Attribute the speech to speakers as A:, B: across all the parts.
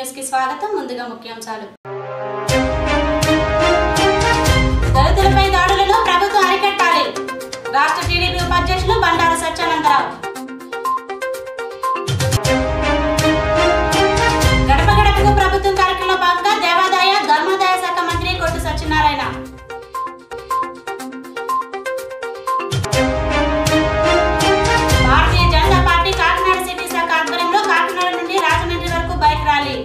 A: news కి స్వాగతం ముందుగా ముఖ్యాంశాలు దళితులపై దాడులను ప్రభుత్వం అరికట్టాలి రాష్ట్ర టీడీపీ ఉపాధ్యక్షులు బండారు సత్యానందరావు గడప గడపకు ప్రభుత్వం కార్యక్రమంలో భాగంగా దేవాదాయ ధర్మాదాయ శాఖ మంత్రి కొట్టు సత్యనారాయణ భారతీయ జనతా పార్టీ కాకినాడ సిటీ శాఖ ఆధ్వర్యంలో కాకినాడ నుండి రాజమండ్రి వరకు బైక్ ర్యాలీ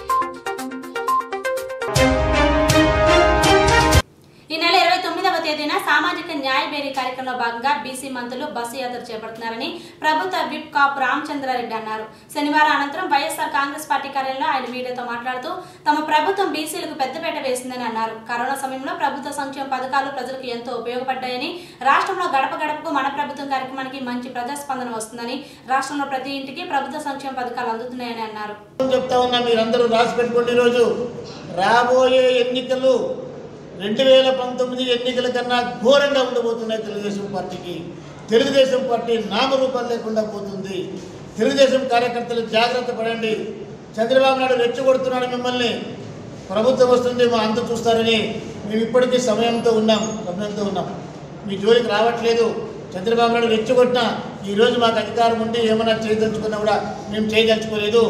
A: ఈ నెల ఇరవై తొమ్మిదవ తేదీన సామాజిక న్యాయ బేరీ కార్యక్రమంలో భాగంగా బీసీ మంత్రులు బస్సు యాత్ర చేపడుతున్నారని ప్రభుత్వ విప్ కాప్ రామచంద్రారెడ్డి అన్నారు శనివారం అనంతరం వైఎస్ఆర్ కాంగ్రెస్ పార్టీ కార్యాలయంలో ఆయన మీడియాతో మాట్లాడుతూ తమ ప్రభుత్వం బీసీలకు పెద్దపీట వేసిందని అన్నారు కరోనా సమయంలో ప్రభుత్వ సంక్షేమ పథకాలు ప్రజలకు ఎంతో ఉపయోగపడ్డాయని రాష్ట్రంలో గడప గడపకు మన ప్రభుత్వం కార్యక్రమానికి మంచి ప్రజాస్పందన వస్తుందని రాష్ట్రంలో ప్రతి ఇంటికి ప్రభుత్వ సంక్షేమ పథకాలు అందుతున్నాయని అన్నారు
B: చెప్తా ఉన్నా మీరందరూ రాసి పెట్టుకోండి ఈరోజు రాబోయే ఎన్నికలు రెండు వేల పంతొమ్మిది ఎన్నికల కన్నా ఘోరంగా ఉండబోతున్నాయి తెలుగుదేశం పార్టీకి తెలుగుదేశం పార్టీ నామరూపాలు లేకుండా పోతుంది తెలుగుదేశం కార్యకర్తలు జాగ్రత్త పడండి చంద్రబాబు నాయుడు రెచ్చగొడుతున్నాడు మిమ్మల్ని ప్రభుత్వం వస్తుంది మా అంత చూస్తారని మేము ఇప్పటికీ సమయంతో ఉన్నాం సమయంతో ఉన్నాం మీ జోలికి రావట్లేదు చంద్రబాబు నాయుడు రెచ్చగొట్టినా ఈరోజు మాకు అధికారం ఉండి ఏమైనా చేయదలుచుకున్నా కూడా మేము చేయదలుచుకోలేదు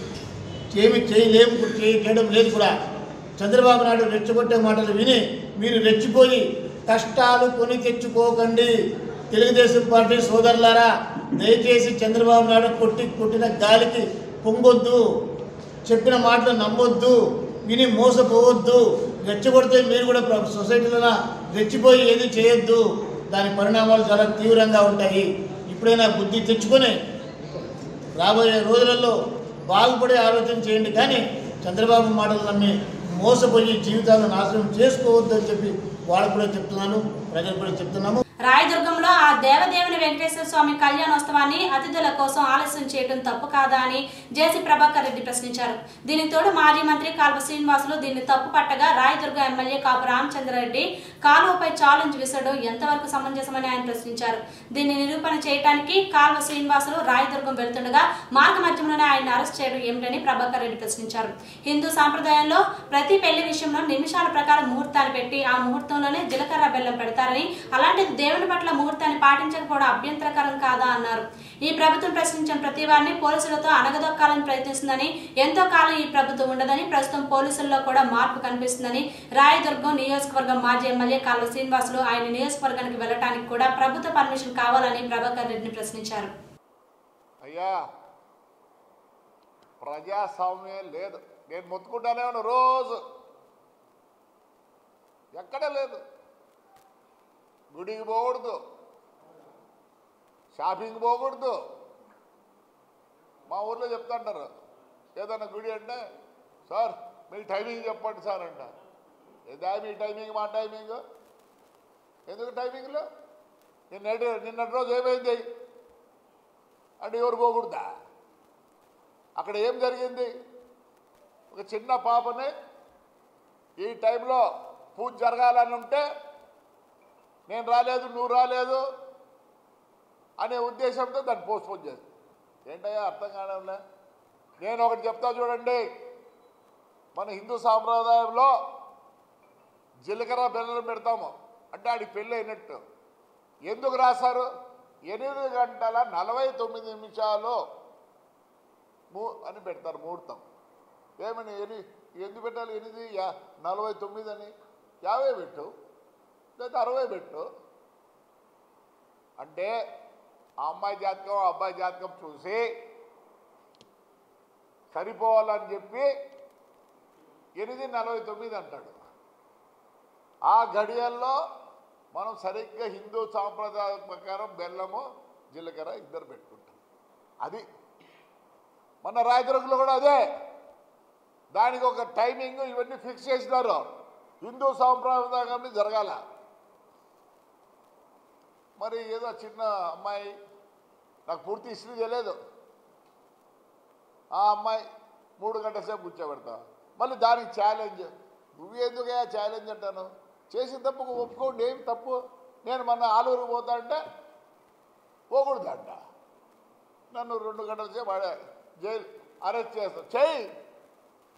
B: ఏమి చేయలేము ఇప్పుడు చేయ- చేయడం లేదు కూడా చంద్రబాబు నాయుడు రెచ్చగొట్టే మాటలు విని మీరు రెచ్చిపోయి కష్టాలు కొని తెచ్చుకోకండి తెలుగుదేశం పార్టీ సోదరులారా దయచేసి చంద్రబాబు నాయుడు కొట్టి కొట్టిన గాలికి పొంగొద్దు చెప్పిన మాటలు నమ్మొద్దు విని మోసపోవద్దు రెచ్చగొడితే మీరు కూడా ప్ర- సొసైటీలో రెచ్చిపోయి ఏది చేయొద్దు దాని పరిణామాలు చాలా తీవ్రంగా ఉంటాయి ఇప్పుడైనా బుద్ధి తెచ్చుకొని రాబోయే రోజులలో బాగుపడే ఆలోచన చేయండి కానీ చంద్రబాబు మాటలు నమ్మి మోసపోయి జీవితాలను నాశనం చేసుకోవద్దు అని చెప్పి వాళ్ళకు కూడా చెప్తున్నాను ప్రజలకు కూడా చెప్తున్నాము
A: రాయదుర్గంలో ఆ దేవదేవుని వెంకటేశ్వర స్వామి కళ్యాణోత్సవాన్ని అతిథుల కోసం ఆలస్యం చేయడం తప్పు కాదా అని జేసీ ప్రభాకర్ రెడ్డి ప్రశ్నించారు దీనికి తోడు మాజీ మంత్రి కాల్వ శ్రీనివాసులు దీన్ని తప్పు పట్టగా రాయదుర్గం ఎమ్మెల్యే కాపు రామచంద్రారెడ్డి కాలువపై ఛాలెంజ్ విసరడం ఎంతవరకు సమంజసమని ఆయన ప్రశ్నించారు దీన్ని నిరూపణ చేయడానికి కాల్వ శ్రీనివాసులు రాయదుర్గం వెళ్తుండగా మార్గ మధ్యంలోనే ఆయన అరెస్ట్ చేయడం ఏమిటని ప్రభాకర్ రెడ్డి ప్రశ్నించారు హిందూ సాంప్రదాయంలో ప్రతి పెళ్లి విషయంలో నిమిషాల ప్రకారం ముహూర్తాన్ని పెట్టి ఆ ముహూర్తంలోనే జీలకర్ర బెల్లం పెడతారని అలాంటిది దేవుని పట్ల ముహూర్తాన్ని పాటించకపోవడం అభ్యంతరకరం కాదా అన్నారు ఈ ప్రభుత్వం ప్రశ్నించిన ప్రతి వారిని పోలీసులతో అణగదొక్కాలని ప్రయత్నిస్తుందని ఎంతో కాలం ఈ ప్రభుత్వం ఉండదని ప్రస్తుతం పోలీసుల్లో కూడా మార్పు కనిపిస్తుందని రాయదుర్గం నియోజకవర్గం మాజీ ఎమ్మెల్యే కాల్వ శ్రీనివాసులు ఆయన నియోజకవర్గానికి వెళ్లడానికి కూడా ప్రభుత్వ పర్మిషన్ కావాలని ప్రభాకర్ రెడ్డిని ప్రశ్నించారు
C: అయ్యా ప్రజాస్వామ్యం లేదు నేను మొత్తుకుంటానే ఉన్నా రోజు ఎక్కడ లేదు గుడికి పోకూడదు షాపింగ్ పోకూడదు మా ఊర్లో చెప్తుంటారు ఏదన్నా గుడి అంటే సార్ మీ టైమింగ్ చెప్పండి సార్ అంట ఏదా మీ టైమింగ్ మా టైమింగ్ ఎందుకు టైమింగ్లో నిన్నటి నిన్నటి రోజు ఏమైంది అంటే ఎవరు పోకూడదా అక్కడ ఏం జరిగింది ఒక చిన్న పాపని ఈ టైంలో పూజ జరగాలని ఉంటే నేను రాలేదు నువ్వు రాలేదు అనే ఉద్దేశంతో దాన్ని పోస్ట్పోన్ చేసి ఏంటయ్యా అర్థం కావడంలే నేను ఒకటి చెప్తా చూడండి మన హిందూ సాంప్రదాయంలో జీలకర్ర బెల్లం పెడతాము అంటే ఆడికి పెళ్ళి అయినట్టు ఎందుకు రాశారు ఎనిమిది గంటల నలభై తొమ్మిది నిమిషాలు మూ అని పెడతారు ముహూర్తం ఏమని ఎని ఎందుకు పెట్టాలి ఎనిమిది యా నలభై తొమ్మిది అని యాభై పెట్టు లేదా అరవై పెట్టు అంటే ఆ అమ్మాయి జాతకం ఆ అబ్బాయి జాతకం చూసి సరిపోవాలని చెప్పి ఎనిమిది నలభై తొమ్మిది అంటాడు ఆ గడియల్లో మనం సరిగ్గా హిందూ సాంప్రదాయం ప్రకారం బెల్లము జీలకర్ర ఇద్దరు పెట్టుకుంటాం అది మన రాయదుర్గంలో కూడా అదే దానికి ఒక టైమింగ్ ఇవన్నీ ఫిక్స్ చేసినారు హిందూ సాంప్రదాయం జరగాల మరి ఏదో చిన్న అమ్మాయి నాకు పూర్తి హిస్టరీ తెలియదు ఆ అమ్మాయి మూడు గంటల సేపు కూర్చోబెడతా మళ్ళీ దానికి ఛాలెంజ్ నువ్వు ఎందుకయ్యా ఛాలెంజ్ అంటాను చేసిన తప్పుకు ఒప్పుకోండి ఏం తప్పు నేను మొన్న ఆలూరు పోతా అంటే పోకూడదంట నన్ను రెండు గంటల సేపు ఆడే జైలు అరెస్ట్ చేస్తా చెయ్యి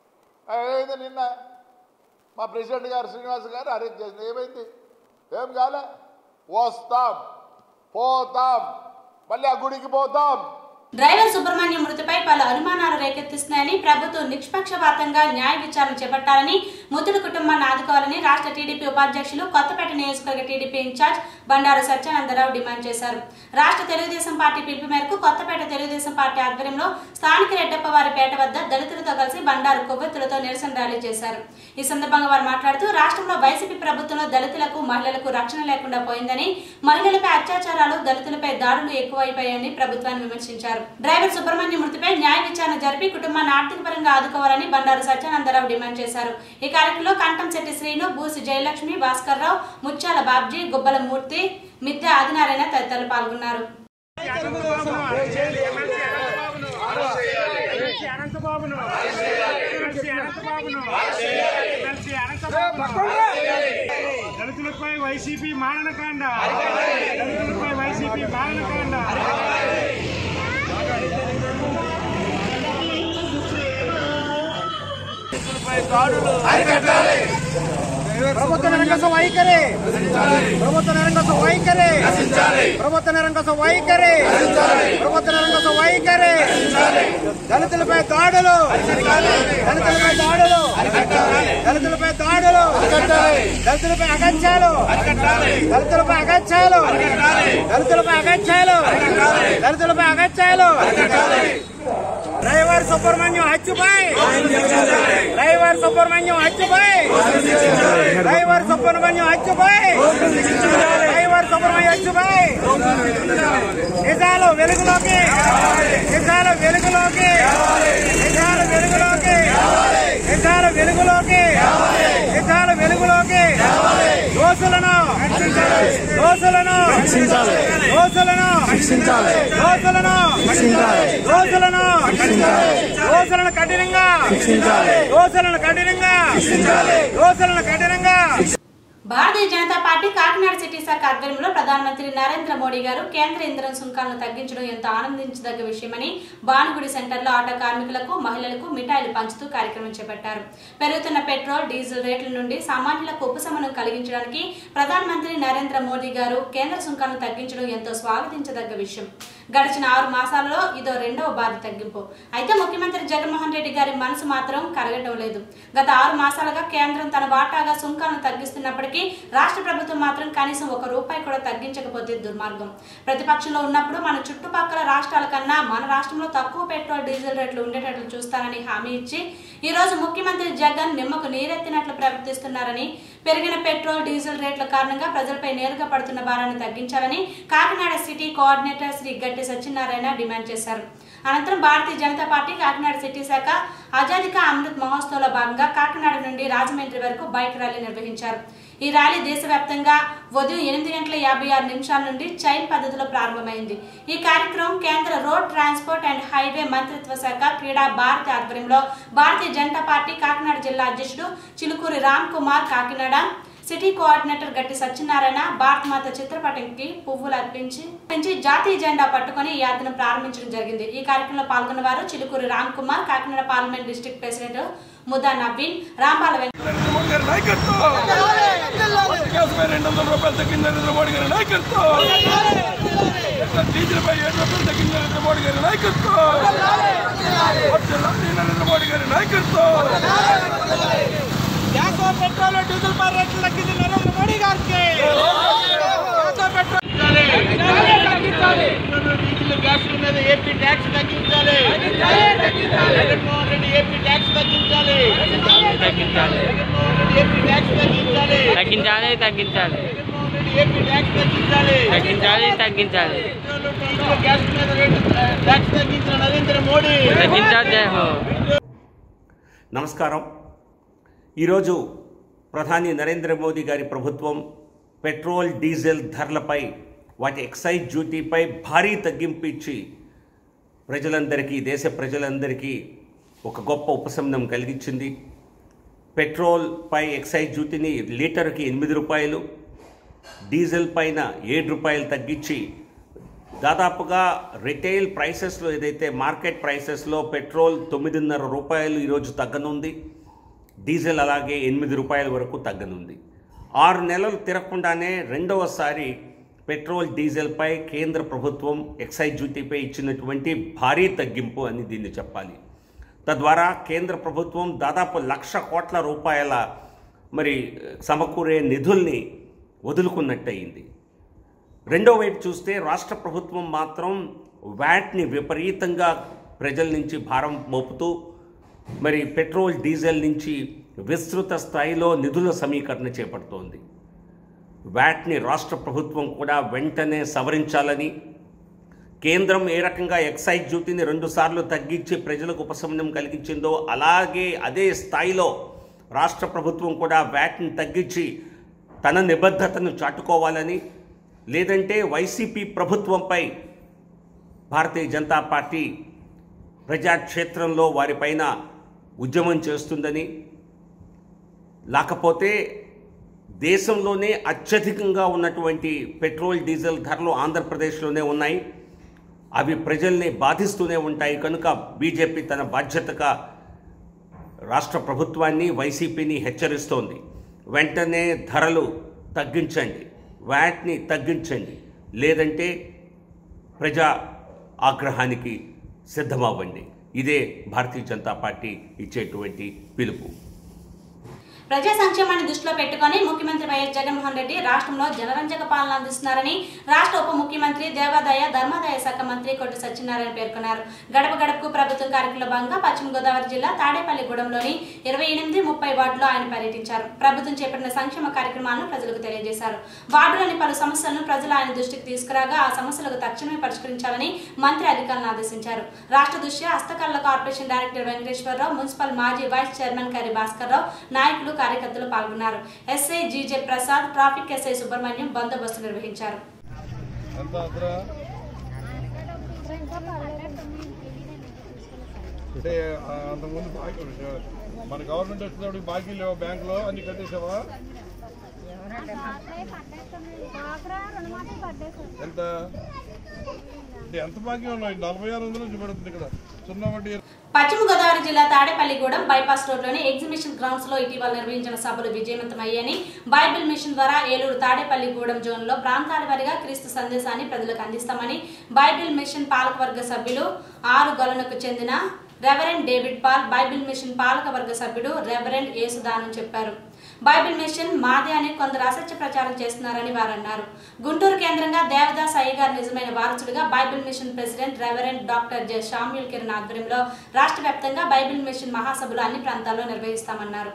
C: ఏమైంది నిన్న మా ప్రెసిడెంట్ గారు శ్రీనివాస్ గారు అరెస్ట్ చేసింది ఏమైంది ఏం కాలే వస్తాం పోతాం మళ్ళీ ఆ గుడికి పోతాం
A: డ్రైవర్ సుబ్రహ్మణ్యం మృతిపై పలు అనుమానాలు రేకెత్తిస్తున్నాయని ప్రభుత్వం నిష్పక్షపాతంగా న్యాయ విచారణ చేపట్టాలని ముద్దుడు కుటుంబాన్ని ఆదుకోవాలని రాష్ట్ర టీడీపీ ఉపాధ్యక్షులు కొత్తపేట నియోజకవర్గ TDP incharge Bandaru Satyanandarao demand చేశారు రాష్ట్ర తెలుగుదేశం పార్టీ పిలుపు మేరకు కొత్తపేట తెలుగుదేశం పార్టీ ఆధ్వర్యంలో స్థానిక రెడ్డప్పవారిపేట వద్ద దళితులతో కలిసి బండారు కొవ్వొత్తులతో నిరసన ర్యాలీ చేశారు ఈ సందర్భంగా వారు మాట్లాడుతూ రాష్ట్రంలో వైసీపీ ప్రభుత్వంలో దళితులకు మహిళలకు రక్షణ లేకుండా పోయిందని మహిళలపై అత్యాచారాలు దళితులపై దాడులు ఎక్కువైపోయాయని ప్రభుత్వాన్ని విమర్శించారు డ్రైవర్ సుబ్రహ్మణ్యం మృతిపై న్యాయ విచారణ జరిపి కుటుంబాన్ని ఆర్థిక పరంగా ఆదుకోవాలని బండారు సత్యానందరావు డిమాండ్ చేశారు ఈ కార్యక్రమంలో కంఠంశెట్టి శ్రీను బూసి జయలక్ష్మి భాస్కర్ రావు ముత్యాల బాబ్జీ గుబ్బల మూర్తి మిద్దె ఆదినారాయణ తదితరులు పాల్గొన్నారు
D: అనంతబాబును అనంతబాబును అనంతబాబును దళితులపై వైసీపీ మారణకాండ దళితులపై వైసీపీ మారణకాండ
E: ప్రభుత్వ నిరంకుశ వైఖరి ప్రభుత్వ నిరంకుశ వైఖరి ప్రభుత్వ నిరంకుశ వైఖరి ప్రభుత్వ నిరంకుశ వైఖరి దళితులపై దాడులు దళితులపై దాడులు దళితులపై దాడులు దళితులపై అగత్యాలు దళితులపై అగత్యాలు దళితులపై అగత్యాలు దళితులపై అగత్యాలు డ్రైవర్ సుబ్రహ్మణ్యం హత్యపై డ్రైవర్ సుబ్రహ్మణ్యం హత్యపై డ్రైవర్ సుబ్రహ్మణ్యం హత్యపై డ్రైవర్ సుబ్రహ్మణ్యం హత్యపై నిజాలు వెలుగులోకి నిజాలు వెలుగులోకి నిజాలు వెలుగులోకి నిజాలు వెలుగులోకి నిజాలు వెలుగులోకి దోషులను దోషులను దోషులను దోషులను దోషులను దోషులను కఠినంగా దోషులను కఠినంగా దోషులను కఠినంగా
A: భారతీయ జనతా పార్టీ కాకినాడ సిటీ శాఖ ఆధ్వర్యంలో ప్రధానమంత్రి నరేంద్ర మోడీ గారు కేంద్ర ఇంధనం సుంకాలను తగ్గించడం ఎంతో ఆనందించదగ్గ విషయమని బానుగుడి సెంటర్లో ఆటో కార్మికులకు మహిళలకు మిఠాయిలు పంచుతూ కార్యక్రమం చేపట్టారు పెరుగుతున్న పెట్రోల్ డీజిల్ రేట్ల నుండి సామాన్యులకు ఉపశమనం కలిగించడానికి ప్రధానమంత్రి నరేంద్ర మోదీ గారు కేంద్ర సుంకాలను తగ్గించడం ఎంతో స్వాగతించదగ్గ విషయం గడిచిన ఆరు మాసాలలో ఇదో రెండవ బాధ తగ్గింపు అయితే ముఖ్యమంత్రి జగన్మోహన్ రెడ్డి గారి మనసు మాత్రం కరగటం లేదు గత ఆరు మాసాలుగా కేంద్రం తన వాటాగా సుంకాలను తగ్గిస్తున్నప్పటికీ రాష్ట్ర ప్రభుత్వం మాత్రం కనీసం ఒక రూపాయి కూడా తగ్గించకపోతే దుర్మార్గం ప్రతిపక్షంలో ఉన్నప్పుడు మన చుట్టుపక్కల రాష్ట్రాల కన్నా మన రాష్ట్రంలో తక్కువ పెట్రోల్ డీజిల్ రేట్లు ఉండేటట్లు చూస్తానని హామీ ఇచ్చి ఈ రోజు ముఖ్యమంత్రి జగన్ నిమ్మకు నీరెత్తినట్లు ప్రవర్తిస్తున్నారని పెరిగిన పెట్రోల్ డీజిల్ రేట్ల కారణంగా ప్రజలపై నేరుగా పడుతున్న భారాన్ని తగ్గించాలని కాకినాడ సిటీ కోఆర్డినేటర్ శ్రీ గట్టి సత్యనారాయణ డిమాండ్ చేశారు అనంతరం భారతీయ జనతా పార్టీ కాకినాడ సిటీ శాఖ ఆజాదికా అమృత్ మహోత్సవంలో భాగంగా కాకినాడ నుండి రాజమండ్రి వరకు బైక్ ర్యాలీ నిర్వహించారు ఈ ర్యాలీ దేశవ్యాప్తంగా ఉదయం ఎనిమిది గంటల యాభై ఆరు నిమిషాల నుండి చైన్ పద్ధతిలో ప్రారంభమైంది ఈ కార్యక్రమం కేంద్ర రోడ్ ట్రాన్స్పోర్ట్ అండ్ హైవే మంత్రిత్వ శాఖ క్రీడా భారతి ఆధ్వర్యంలో భారతీయ జనతా పార్టీ కాకినాడ జిల్లా అధ్యక్షుడు చిలుకూరి రామ్ కుమార్ కాకినాడ సిటీ కోఆర్డినేటర్ గట్టి సత్యనారాయణ భారత్ మాత చిత్రపటంకి పువ్వులు అర్పించి అర్పించి జాతీయ జెండా పట్టుకొని ఈ యాత్రను ప్రారంభించడం జరిగింది ఈ కార్యక్రమంలో పాల్గొన్న వారు Chilukuri Ram Kumar Kakinada parliament district president Muda Naveen Rampala Venkata
F: Modi గారి నాయకత్వం గ్యాస్ పై రెండు వందల రూపాయలు తగ్గింది నరేంద్ర మోడీ గారి నాయకత్వం డీజిల్ పై ఏడు రూపాయలు తగ్గింది నరేంద్ర మోడీ గారి నాయకత్వం వర్ధిల్లాలి నరేంద్ర మోడీ గారి నాయకత్వం
E: గ్యాస్ పెట్రోల్ డీజిల్ పై రేట్లు తగ్గింది నరేంద్ర మోడీ గారికి గ్యాస్ పెట్రోల్
G: డీజిల్ గ్యాస్ మీద ఏపీ ట్యాక్స్ తగ్గించాలి జగన్మోహన్ రెడ్డి ఏపీ ట్యాక్స్ తగ్గించాలి
H: తగ్గించాలి
G: జగన్మోహన్ రెడ్డి ఏపీ ట్యాక్స్ తగ్గించాలి
H: తగ్గించాలి తగ్గించాలి
G: జగన్మోహన్ రెడ్డి ఏపీ ట్యాక్స్ తగ్గించాలి
H: తగ్గించాలి తగ్గించాలి
G: పెట్రోల్, డీజిల్ గ్యాస్ మీద రేటు ట్యాక్స్ తగ్గించిన నరేంద్ర మోడీ
H: తగ్గించాలి జై హో
I: నమస్కారం ఈరోజు ప్రధాని నరేంద్ర మోదీ గారి ప్రభుత్వం పెట్రోల్ డీజిల్ ధరలపై వాటి ఎక్సైజ్ డ్యూటీపై భారీ తగ్గింపు ఇచ్చి ప్రజలందరికీ దేశ ప్రజలందరికీ ఒక గొప్ప ఉపశమనం కలిగించింది పెట్రోల్ పై ఎక్సైజ్ డ్యూటీని లీటర్కి ఎనిమిది రూపాయలు డీజిల్ పైన ఏడు రూపాయలు తగ్గించి దాదాపుగా రిటైల్ ప్రైసెస్లో ఏదైతే మార్కెట్ ప్రైసెస్లో పెట్రోల్ తొమ్మిదిన్నర రూపాయలు ఈరోజు తగ్గనుంది డీజిల్ అలాగే ఎనిమిది రూపాయల వరకు తగ్గనుంది ఆరు నెలలు తిరగకుండానే రెండవసారి పెట్రోల్ డీజిల్పై కేంద్ర ప్రభుత్వం ఎక్సైజ్ డ్యూటీపై ఇచ్చినటువంటి భారీ తగ్గింపు అని దీన్ని చెప్పాలి తద్వారా కేంద్ర ప్రభుత్వం దాదాపు లక్ష కోట్ల రూపాయల మరి సమకూరే నిధుల్ని వదులుకున్నట్టయింది రెండో వైపు చూస్తే రాష్ట్ర ప్రభుత్వం మాత్రం వ్యాట్ని విపరీతంగా ప్రజల నుంచి భారం మోపుతూ మరి పెట్రోల్ డీజిల్ నుంచి విస్తృత స్థాయిలో నిధుల సమీకరణ చేపడుతోంది వ్యాట్ని రాష్ట్ర ప్రభుత్వం కూడా వెంటనే సవరించాలని కేంద్రం ఏ రకంగా ఎక్సైజ్ డ్యూటీని రెండుసార్లు తగ్గించి ప్రజలకు ఉపశమనం కలిగించిందో అలాగే అదే స్థాయిలో రాష్ట్ర ప్రభుత్వం కూడా వ్యాట్ని తగ్గించి తన నిబద్ధతను చాటుకోవాలని లేదంటే వైసీపీ ప్రభుత్వంపై భారతీయ జనతా పార్టీ ప్రజాక్షేత్రంలో వారిపైన ఉద్యమం చేస్తుందని లేకపోతే దేశంలోనే అత్యధికంగా ఉన్నటువంటి పెట్రోల్ డీజిల్ ధరలు ఆంధ్రప్రదేశ్లోనే ఉన్నాయి అవి ప్రజల్ని బాధిస్తూనే ఉంటాయి కనుక బీజేపీ తన బాధ్యతగా రాష్ట్ర ప్రభుత్వాన్ని వైసీపీని హెచ్చరిస్తోంది వెంటనే ధరలు తగ్గించండి వ్యాట్ని తగ్గించండి లేదంటే ప్రజా ఆగ్రహానికి సిద్ధమవ్వండి ఇదే భారతీయ జనతా పార్టీ ఇచ్చేటువంటి పిలుపు
A: ప్రజా సంక్షేమాన్ని దృష్టిలో పెట్టుకొని ముఖ్యమంత్రి వైఎస్ జగన్మోహన్ రెడ్డి రాష్ట్రంలో జనరంజక పాలన అందిస్తున్నారని రాష్ట్ర ఉప ముఖ్యమంత్రి దేవాదాయ ధర్మాదాయ శాఖ మంత్రి కొట్టు సత్యనారాయణ పేర్కొన్నారు గడప గడపకు ప్రభుత్వం కార్యక్రమంలో భాగంగా పశ్చిమ గోదావరి జిల్లా తాడేపల్లిగూడెంలోని ఇరవై ఎనిమిది ముప్పై వార్డులో ఆయన పర్యటించారు ప్రభుత్వం చేపట్టిన సంక్షేమ కార్యక్రమాలను ప్రజలకు తెలియజేశారు వార్డులోని పలు సమస్యలను ప్రజలు ఆయన దృష్టికి తీసుకురాగా ఆ సమస్యలకు తక్షణమే పరిష్కరించాలని మంత్రి అధికారులను ఆదేశించారు రాష్ట్ర దృష్ట్యా హస్తకళల కార్పొరేషన్ డైరెక్టర్ వెంకటేశ్వరరావు మున్సిపల్ మాజీ వైస్ చైర్మన్ కరి భాస్కర్ రావు నాయకులు కార్యకర్తలు పాల్గొన్నారు SI GJ Prasad traffic SI Subrahmanyam బందోబస్తు నిర్వహించారు
F: అంటే ఆ, అంతకుముందు బాకీ మన గవర్నమెంట్ వచ్చినప్పుడు బాకీ లేవా బ్యాంకులో అన్ని కట్టేసావా ఎంత అంటే ఎంత బాకీ ఉన్నాయి నలభై ఆరు వందలు చూపెడుతుంది ఇక్కడ సున్నా వడ్డీ
A: పశ్చిమ గోదావరి జిల్లా తాడేపల్లిగూడెం బైపాస్ రోడ్లోని ఎగ్జిబిషన్ గ్రౌండ్స్ లో ఇటీవల నిర్వహించిన సభలు విజయవంతమయ్యాయని బైబిల్ మిషన్ ద్వారా ఏలూరు తాడేపల్లిగూడెం జోన్లో ప్రాంతాల వారీగా క్రీస్తు సందేశాన్ని ప్రజలకు అందిస్తామని బైబిల్ మిషన్ పాలకవర్గ సభ్యులు ఆరు గొలనకు చెందిన reverend David Paul Bible mission పాలకవర్గ సభ్యుడు రెవరెండ్ యేసుదానం చెప్పారు బైబిల్ మిషన్ మాదే అని కొందరు అసత్య ప్రచారం చేస్తున్నారని వారు అన్నారు గుంటూరు కేంద్రంగా దేవదాస్ అయ్య గారి నిజమైన వారసుడిగా Bible mission president reverend doctor J Samuel Kiran ఆధ్వర్యంలో రాష్ట్ర వ్యాప్తంగా బైబిల్ మిషన్ మహాసభలు అన్ని ప్రాంతాల్లో నిర్వహిస్తామన్నారు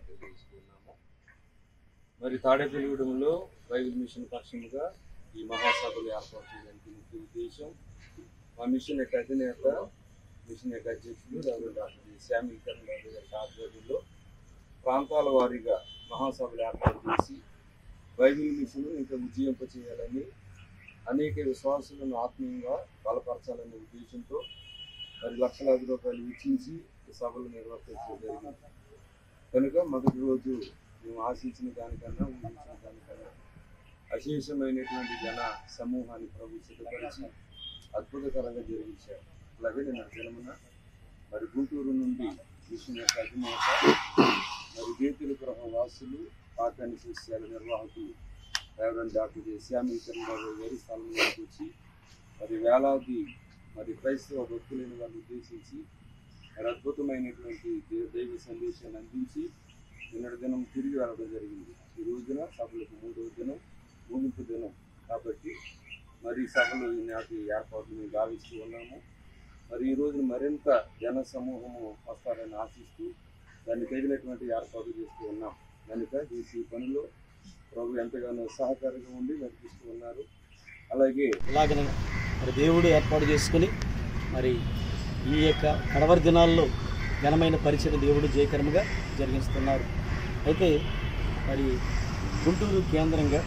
J: మరి తాడేపల్లిగూడెంలో బైబిల్ మిషన్ పక్షముగా ఈ మహాసభలు ఏర్పాటు చేయడానికి ముఖ్య ఉద్దేశం మా మిషన్ యొక్క అధినేత మిషన్ యొక్క అధ్యక్షుడు doctor doctor Samuel Karan Babu గారి ఆధ్వర్యంలో ప్రాంతాల వారీగా మహాసభలు ఏర్పాటు చేసి బైబిల్ మిషన్ ఇంకా విజయింప చేయాలని అనేక విశ్వాసులను ఆత్మీయంగా బలపరచాలనే ఉద్దేశంతో మరి లక్షలాది రూపాయలు వెచ్చించి ఈ సభలు నిర్వర్తించడం జరిగింది కనుక మొదటి రోజు మేము ఆశించిన దానికన్నా ఊహించిన దానికన్నా అశేషమైనటువంటి జన సమూహాన్ని ప్రభు సిద్ధపరిచి అద్భుతకరంగా జరిగించారు అలాగే నిన్న జనమున మరి గుంటూరు నుండి మిషన్ యొక్క అధినేత మరి గీతులపురం వాసులు పాకాని శిష్యాల నిర్వాహకులు రెవరెండ్ డాక్టర్ శ్యామీకరణ బాబు గారి స్థలంలోకి వచ్చి మరి వేలాది మరి క్రైస్తవ భక్తులైన వారిని ఉద్దేశించి మరి అద్భుతమైనటువంటి దే- దైవ సందేశాన్ని అందించి నిన్నటి దినం తిరిగి వెళ్ళడం జరిగింది ఈ రోజున సభలకు మూడవ దినం ముగింపు దినం కాబట్టి మరి ఈ సభలు ఈనాటి ఏర్పాట్లు మేము భావిస్తూ ఉన్నాము మరి ఈ రోజున మరింత జన సమూహము వస్తారని ఆశిస్తూ దాన్ని తగినటువంటి ఏర్పాట్లు చేస్తూ ఉన్నాం కనుక ఈ పనిలో ప్రభు ఎంతగానో సహకారంగా ఉండి నడిపిస్తూ ఉన్నారు అలాగే
K: ఇలాగనే మరి దేవుడు ఏర్పాటు చేసుకుని మరి ఈ యొక్క కడవరి దినాల్లో ఘనమైన పరిచయం దేవుడు జయకరముగా జరిగిస్తున్నారు అయితే మరి గుంటూరు కేంద్రంగా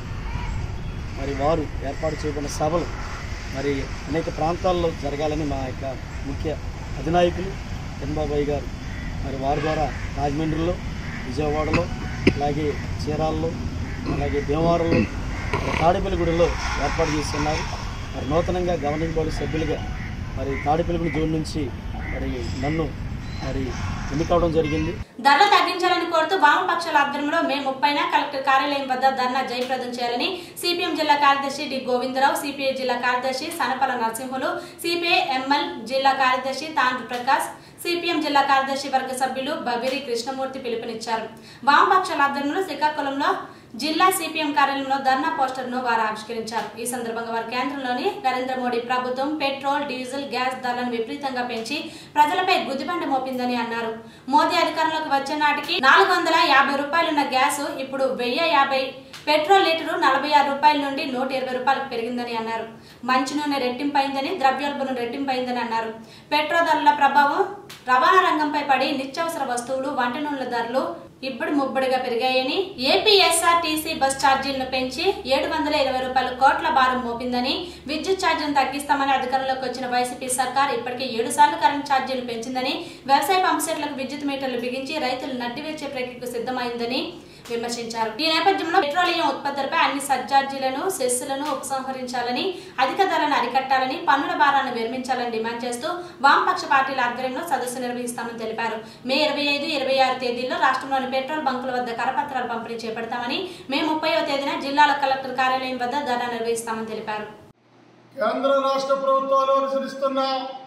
K: మరి వారు ఏర్పాటు చేయబడిన సభలు మరి అనేక ప్రాంతాల్లో జరగాలని మా యొక్క ముఖ్య అధినాయకులు చంద్రబాబు గారు మరి వారి ద్వారా రాజమండ్రిలో విజయవాడలో అలాగే చీరాల్లో అలాగే భీమవరంలో మరి తాడేపల్లిగూడెంలో ఏర్పాటు చేస్తున్నారు మరి నూతనంగా గవర్నింగ్ బాడీ సభ్యులుగా మరి తాడేపల్లిగూడెం జోన్ నుంచి మరి నన్ను మరి ఎన్నికవడం జరిగింది
A: ధరలు తగ్గించాలని కోరుతూ వామపక్షాల ఆధ్వర్యంలో మే ముప్పైన కలెక్టర్ కార్యాలయం వద్ద ధర్నా జయప్రదం చేయాలని సిపిఎం జిల్లా కార్యదర్శి డి గోవిందరావు సిపిఐ జిల్లా కార్యదర్శి సనపల నరసింహులు సిపిఐ ఎంఎల్ జిల్లా కార్యదర్శి తాండ్రు ప్రకాష్ సిపిఎం జిల్లా కార్యదర్శి వర్గ సభ్యులు బబిరి కృష్ణమూర్తి పిలుపునిచ్చారు వామపక్షాల ఆధ్వర్యంలో శ్రీకాకుళంలో జిల్లా సిపిఎం కార్యాలయంలో ధర్నా పోస్టర్ను వారు ఆవిష్కరించారు ఈ సందర్భంగా వారి కేంద్రంలోని నరేంద్ర మోడీ ప్రభుత్వం పెట్రోల్ డీజిల్ గ్యాస్ ధరలను విపరీతంగా పెంచి ప్రజలపై గుదిబండ మోపిందని అన్నారు మోదీ అధికారంలోకి వచ్చే నాటికి నాలుగు వందల యాభై రూపాయలున్న గ్యాస్ ఇప్పుడు వెయ్యి యాభై పెట్రోల్ లీటరు నలభై ఆరు రూపాయల నుండి నూట ఇరవై రూపాయలకు పెరిగిందని అన్నారు మంచి నూనె రెట్టింపైందని ద్రవ్యోల్బణం రెట్టింపైందని అన్నారు పెట్రోల్ ధరల ప్రభావం రవాణా రంగంపై పడి నిత్యావసర వస్తువులు వంట నూనెల ధరలు ఇప్పుడు ముబ్బడిగా పెరిగాయని ఏపీఎస్ఆర్టీసీ బస్ ఛార్జీలను పెంచి ఏడు వందల ఇరవై రూపాయల కోట్ల భారం మోపిందని విద్యుత్ ఛార్జీలను తగ్గిస్తామని అధికారంలోకి వచ్చిన వైసీపీ సర్కార్ ఇప్పటికే ఏడు సార్లు కరెంట్ ఛార్జీలు పెంచిందని వ్యవసాయ పంపుసెట్లకు విద్యుత్ మీటర్లు బిగించి రైతులు నడ్డివేర్చే ప్రక్రియకు సిద్ధమైందని విమర్శించారు ఈ నేపథ్యంలో పెట్రోలియం ఉత్పత్తులపై అన్ని సర్చార్జీలను సెస్సులను ఉపసంహరించాలని అధిక ధరలను అరికట్టాలని పన్నుల భారాన్ని విరమించాలని డిమాండ్ చేస్తూ వామపక్ష పార్టీల ఆధ్వర్యంలో సదస్సు నిర్వహిస్తామని తెలిపారు మే ఇరవై ఐదు ఇరవై ఆరు తేదీల్లో రాష్ట్రంలోని పెట్రోల్ బంకుల వద్ద కరపత్రాలు పంపిణీ చేపడతామని మే ముప్పైవ తేదీన జిల్లాల కలెక్టర్ కార్యాలయం వద్ద ధర్నా నిర్వహిస్తామని తెలిపారు
L: కేంద్ర రాష్ట్ర ప్రభుత్వాలు అనుసరిస్తున్న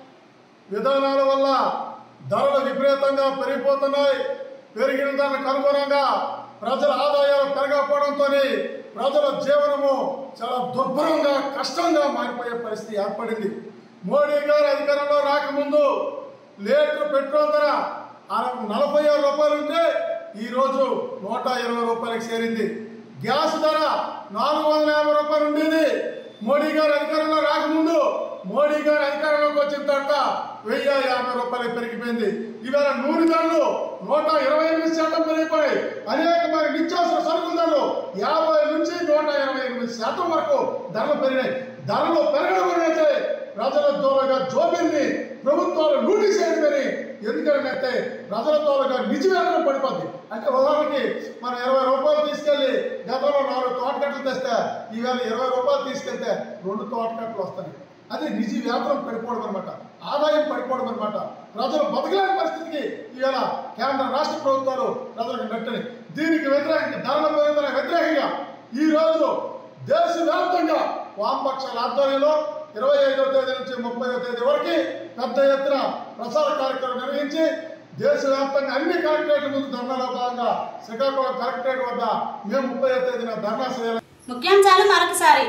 L: విధానాల వల్ల ధరలు విపరీతంగా పెరిగిపోతున్నాయి పెరిగిన దానికి అనుగుణంగా ప్రజల ఆదాయాలు పెరగకపోవడంతో ప్రజల జీవనము చాలా దుర్భరంగా కష్టంగా మారిపోయే పరిస్థితి ఏర్పడింది మోడీ గారు అధికారంలో రాకముందు లీటర్ పెట్రోల్ ధర అర- నలభై ఆరు రూపాయలు ఉంటే ఈరోజు నూట ఇరవై రూపాయలకు చేరింది గ్యాస్ ధర నాలుగు వందల యాభై రూపాయలు ఉండేది మోడీ గారు అధికారంలో రాకముందు మోడీ గారు అధికారంలోకి వచ్చిన తర్వాత వెయ్యి యాభై రూపాయలు పెరిగిపోయింది ఇవాళ నూనె ధరలు నూట ఇరవై ఎనిమిది శాతం పెరిగిపోయి అనేకమైన నిత్యావసర సరుకుల ధరలు యాభై నుంచి నూట ఇరవై ఎనిమిది శాతం వరకు ధరలు పెరిగినాయి ధరలు పెరగడం అనేది ప్రజల దూరంగా జోబిల్ని ప్రభుత్వాలు లూటీ చేయడమని ఎందుకంటే ప్రజల దూరంగా నిజవేదన పడిపోద్ది అంటే ఉదాహరణకి మనం ఇరవై రూపాయలు తీసుకెళ్ళి గతంలో నాలుగు తోటకట్టలు తెస్తే ఈవేళ ఇరవై రూపాయలు తీసుకెళ్తే రెండు తోటకట్టలు వస్తాయి అది నిజ వేతనం పడిపోవడం అనమాట ఆదాయం పడిపోవడం అనమాట ప్రజలు బతకలేని పరిస్థితికి ఈవేళ కేంద్ర రాష్ట్ర ప్రభుత్వాలు ప్రజలకు నెట్టని దీనికి వ్యతిరేకంగా ధరల పెరుగుదల వ్యతిరేకంగా ఈ రోజు దేశవ్యాప్తంగా వామపక్షాల ఆధ్వర్యంలో ఇరవై ఐదో తేదీ నుంచి ముప్పై తేదీ వరకు పెద్ద ఎత్తున ప్రచార కార్యక్రమం నిర్వహించి దేశవ్యాప్తంగా అన్ని కలెక్టరేట్ల ముందు ధర్నాలో భాగంగా శ్రీకాకుళం కలెక్టరేట్ వద్ద మేము ముప్పై తేదీన ధర్నా చేయాలని
A: ముఖ్యాంశాలు మరొకసారి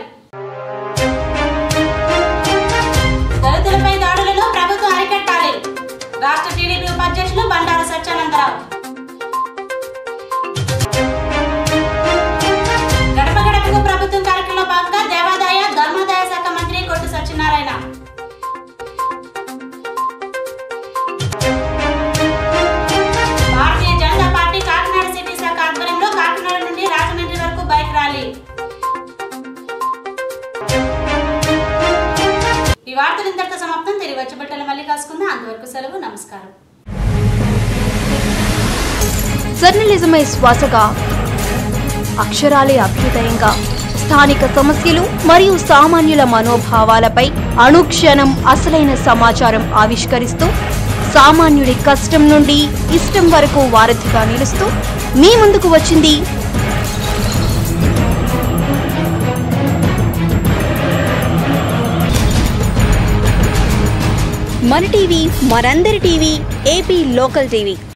A: దళితులపై దాడులను ప్రభుత్వం అరికట్టాలి రాష్ట్ర టీడీపీ ఉపాధ్యక్షులు బండారు సత్యానందరావు గడప గడపకు ప్రభుత్వం కార్యక్రమంలో భాగంగా దేవాదాయ ధర్మాదాయ శాఖ మంత్రి కొట్టు సత్యనారాయణ భారతీయ జనతా పార్టీ కాకినాడ సిటీ శాఖ ఆధ్వర్యంలో కాకినాడ నుండి రాజమండ్రి వరకు బైక్ ర్యాలీ ఈ వార్తలు ఇంతటితో సమాప్తం తిరిగి వచ్చే బిడ్డలు మళ్ళీ కాసుకుందాం అంతవరకు సెలవు నమస్కారం
M: జర్నలిజమే శ్వాసగా అక్షరాలే అభ్యుదయంగా స్థానిక సమస్యలు మరియు సామాన్యుల మనోభావాలపై అనుక్షణం అసలైన సమాచారం ఆవిష్కరిస్తూ సామాన్యుడి కష్టం నుండి ఇష్టం వరకు వారధిగా నిలుస్తూ మీ ముందుకు వచ్చింది మన టీవీ మనందరి టీవీ ఏపీ లోకల్ టీవీ